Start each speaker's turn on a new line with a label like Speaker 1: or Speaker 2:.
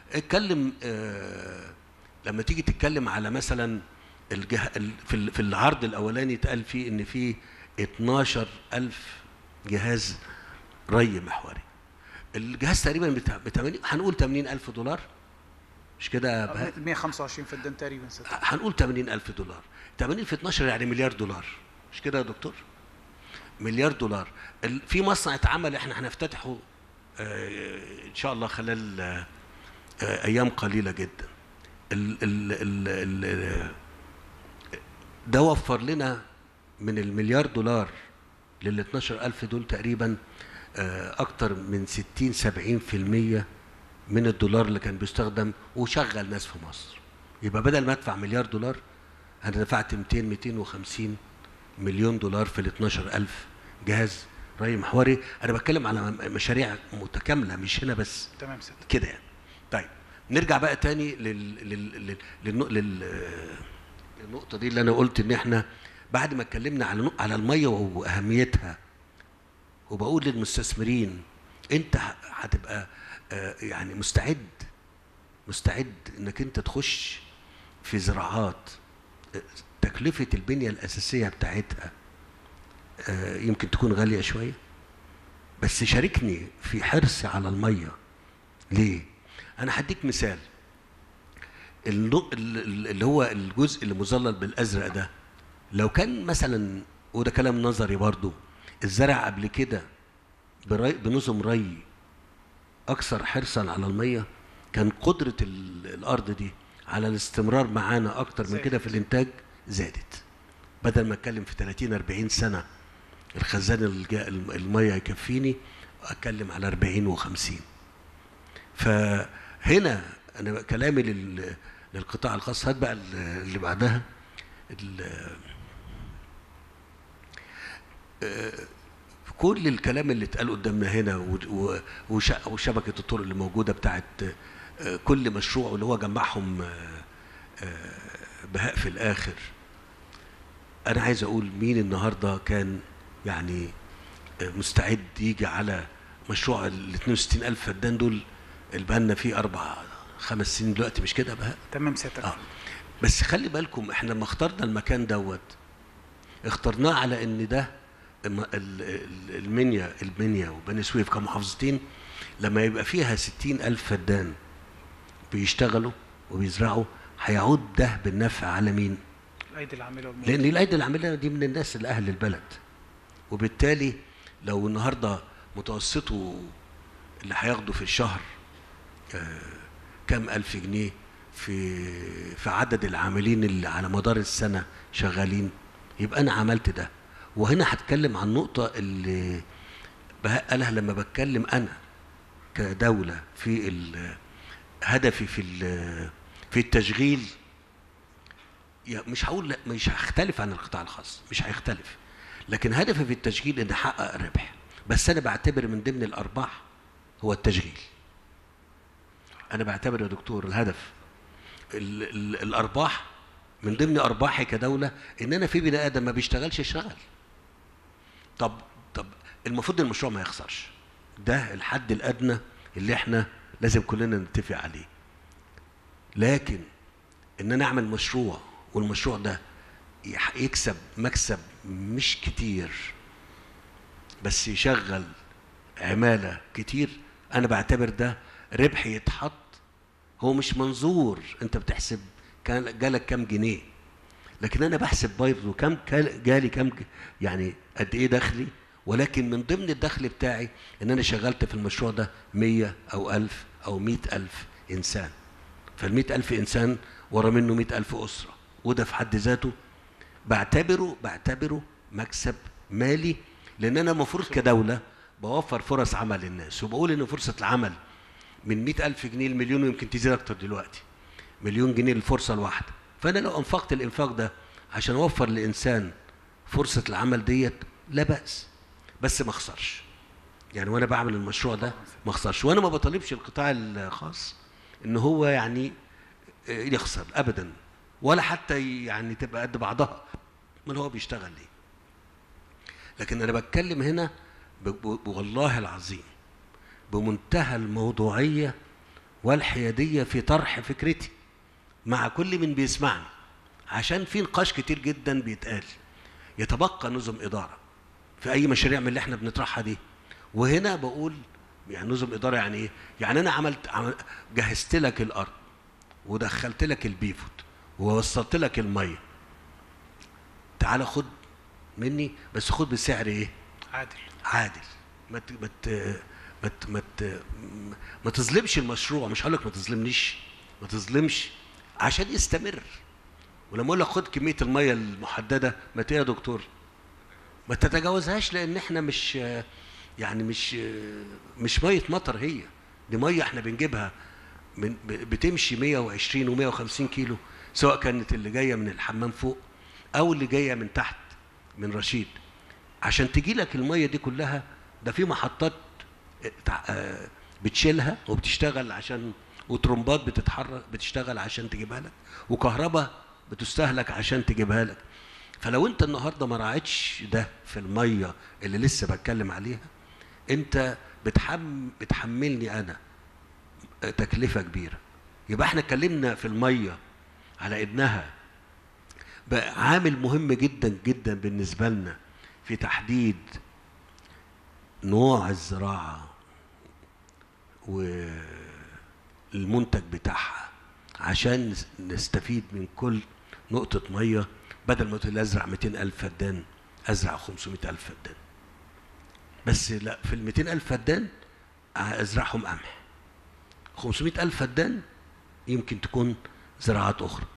Speaker 1: اتكلم آه لما تيجي تتكلم على مثلا الجه... ال- في ال- في العرض الاولاني اتقال فيه ان في 12000 جهاز ري محوري الجهاز تقريبا بتاع ب 80 هنقول 80000 دولار مش كده يا بهاء؟
Speaker 2: 125 فدان تقريبا ست
Speaker 1: هنقول 80000 دولار 80 في 12 يعني مليار دولار مش كده يا دكتور مليار دولار ال- في مصنع اتعمل احنا هنفتتحه آه، ان شاء الله خلال آه، آه، ايام قليله جدا ال ال ال ال ده وفر لنا من المليار دولار لل 12000 دول تقريبا آه، اكتر من 60 70% من الدولار اللي كان بيستخدم وشغل ناس في مصر يبقى بدل ما ادفع مليار دولار انا دفعت 200 250 مليون دولار في ال 12000 جهاز ري محوري انا بتكلم على مشاريع متكامله مش هنا بس
Speaker 2: تمام ست
Speaker 1: كده يعني طيب نرجع بقى تاني لل... لل... لل... للنق... لل... للنقطه دي اللي انا قلت ان احنا بعد ما اتكلمنا على نق- على الميه واهميتها وبقول للمستثمرين انت ه- هتبقى آه، يعني مستعد مستعد انك انت تخش في زراعات آه، تكلفه البنيه الاساسيه بتاعتها آه، يمكن تكون غاليه شويه بس شاركني في حرصي على الميه ليه؟ انا هديك مثال النق- ال- ال- اللي هو الجزء اللي مظلل بالازرق ده لو كان مثلا وده كلام نظري برضو الزرع قبل كده بري بنظم ري اكثر حرصا على الميه كان قدره ال- الارض دي على الاستمرار معانا اكتر من كده في الانتاج زادت بدل ما اتكلم في 30 40 سنه الخزان الج- الم- الميه يكفيني اتكلم على 40 و50 فهنا انا بقى كلامي لل- للقطاع الخاص هات بقى ال- اللي بعدها ال- آه، كل الكلام اللي اتقال قدامنا هنا و- و- وش- وشبكه الطرق اللي موجوده بتاعت آه، كل مشروع اللي هو جمعهم آه، آه، بهاء في الاخر انا عايز اقول مين النهارده كان يعني آه، مستعد يجي على مشروع ال 62 الف فدان دول اللي بقالنا فيه اربع خمس سنين دلوقتي مش كده بهاء
Speaker 2: تمام سيادتك
Speaker 1: اه بس خلي بالكم احنا لما اخترنا المكان دوت اخترناه على ان ده الم- ال- ال- المنيا المنيا وبني سويف كمحافظتين لما يبقى فيها ستين ألف فدان بيشتغلوا وبيزرعوا هيعود ده بالنفع على مين؟
Speaker 2: الايدي العامله والموت
Speaker 1: لان الايدي العامله دي من الناس اللي اهل البلد وبالتالي لو النهارده متوسطه اللي هياخده في الشهر آه، كام الف جنيه في في عدد العاملين اللي على مدار السنه شغالين يبقى انا عملت ده وهنا هتكلم عن النقطه اللي بهاء قالها لما بتكلم انا كدوله في ال- هدفي في ال- في التشغيل يا- مش هقول لا مش هختلف عن القطاع الخاص مش هيختلف لكن هدفي في التشغيل ان احقق ربح بس انا بعتبر من ضمن الارباح هو التشغيل انا بعتبر يا دكتور الهدف ال ال الارباح من ضمن ارباحي كدوله ان انا في بني ادم ما بيشتغلش يشتغل طب طب المفروض المشروع ما يخسرش ده الحد الادنى اللي احنا لازم كلنا نتفق عليه لكن ان انا اعمل مشروع والمشروع ده يح- يكسب مكسب مش كتير بس يشغل عمالة كتير انا بعتبر ده ربح يتحط هو مش منظور انت بتحسب كان جالك كام جنيه لكن انا بحسب برضه كام كال- جالي كام ج- يعني قد ايه دخلي ولكن من ضمن الدخل بتاعي ان انا شغلت في المشروع ده مية او ألف او مئة ألف انسان فالمئة ألف إنسان ورا منه مئة ألف أسرة وده في حد ذاته بعتبره بعتبره مكسب مالي لأن أنا المفروض كدولة بوفر فرص عمل للناس وبقول إن فرصة العمل من مئة ألف جنيه لمليون ويمكن تزيد أكتر دلوقتي مليون جنيه الفرصة الواحدة فأنا لو أنفقت الإنفاق ده عشان أوفر لإنسان فرصة العمل ديت لا بأس بس ما أخسرش يعني وانا بعمل المشروع ده ما اخسرش وانا ما بطالبش القطاع الخاص ان هو يعني آه، يخسر ابدا ولا حتى يعني تبقى قد بعضها امال هو بيشتغل ليه لكن انا بتكلم هنا ب- ب- والله العظيم بمنتهى الموضوعيه والحياديه في طرح فكرتي مع كل من بيسمعني عشان في نقاش كتير جدا بيتقال يتبقى نظم اداره في اي مشاريع من اللي احنا بنطرحها دي وهنا بقول يعني نظم اداره يعني ايه يعني انا عملت عمل جهزت لك الارض ودخلت لك البيفوت ووصلت لك الميه تعال خد مني بس خد بسعر ايه
Speaker 2: عادل
Speaker 1: عادل ما ت... ما ت... ما ت... ما, ت... ما تظلمش المشروع مش هقول لك ما تظلمنيش ما تظلمش عشان يستمر ولما اقول لك خد كميه الميه المحدده ما ت- إيه يا دكتور ما تتجاوزهاش لان احنا مش يعني مش مش ميه مطر هي دي ميه احنا بنجيبها من ب- بتمشي 120 و150 كيلو سواء كانت اللي جايه من الحمام فوق او اللي جايه من تحت من رشيد عشان تجي لك الميه دي كلها ده في محطات تع- آه، بتشيلها وبتشتغل عشان وترمبات بتتحرك بتشتغل عشان تجيبها لك وكهرباء بتستهلك عشان تجيبها لك فلو انت النهارده ما راعيتش ده في الميه اللي لسه بتكلم عليها انت بتحم بتحملني انا تكلفه كبيره يبقى احنا اتكلمنا في الميه على انها بقى عامل مهم جدا جدا بالنسبه لنا في تحديد نوع الزراعه والمنتج بتاعها عشان نس- نستفيد من كل نقطة مية بدل ما تقول أزرع 200 ألف فدان أزرع 500 ألف فدان بس لا في ال 200 ألف فدان أزرعهم قمح 500 ألف فدان يمكن تكون زراعات أخرى